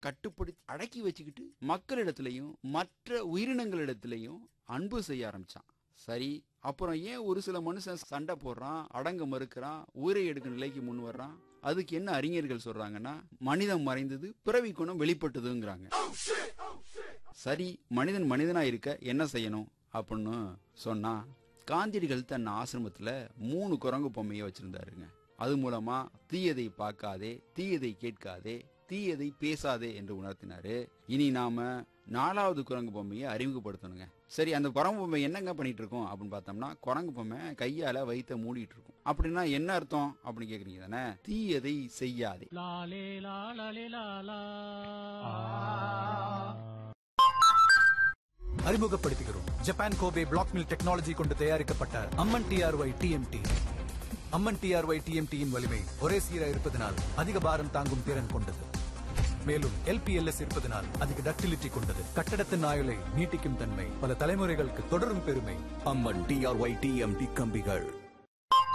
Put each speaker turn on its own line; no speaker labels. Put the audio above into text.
கட்டுப்படுத்தி அடக்கி வச்சுக்கிட்டு மக்களிடத்திலையும் மற்ற உயிரினங்களிடத்திலையும் அன்பு செய்ய ஆரம்பிச்சான் சரி அப்புறம் ஏன் ஒரு சில மனுஷன் சண்டை போடுறான் அடங்க மறுக்கிறான் உயிரை எடுக்க நிலைக்கு முன் வர்றான் அதுக்கு என்ன அறிஞர்கள் சொல்றாங்கன்னா மனிதம் மறைந்தது பிறவி குணம் வெளிப்பட்டதுங்கிறாங்க சரி மனிதன் மனிதனா இருக்க என்ன செய்யணும் அப்படின்னு சொன்னா காந்தியடிகள் தன் ஆசிரமத்துல மூணு குரங்கு பொம்மையை வச்சிருந்தாருங்க அது மூலமா தீயதை பார்க்காதே தீயதை கேட்காதே தீயதை பேசாதே என்று உணர்த்தினாரு இனி நாம நாலாவது குரங்கு பொம்மையை அறிமுகப்படுத்தணுங்க சரி அந்த குரங்கு பொம்மை என்னங்க பண்ணிட்டு இருக்கோம் அப்படின்னு பார்த்தோம்னா குரங்கு பொம்மை கையால வயித்தை மூடிட்டு இருக்கும் அப்படின்னா என்ன அர்த்தம் அப்படின்னு கேக்குறீங்க தானே தீயதை செய்யாதே
லாலே லாலே லாலா
அறிமுகப்படுத்துகிறோம் Japan Kobe black mill technology கொண்டு தயாரிக்கப்பட்ட Amman TRY TMT Amman TRY டிஎம்டியின் வலிமை ஒரே சீரா இருப்பதனால் அதிக பாரம் தாங்கும் திறன் கொண்டது மேலும் எல்பிஎல்எஸ் இருப்பதனால் அதிக டக்டிலிட்டி கொண்டது கட்டடத்தின் ஆயுளை நீட்டிக்கும் தன்மை பல தலைமுறைகளுக்கு தொடரும் பெருமை
அம்மன் டிஆர்ஒய் டிஎம்டி கம்பிகள்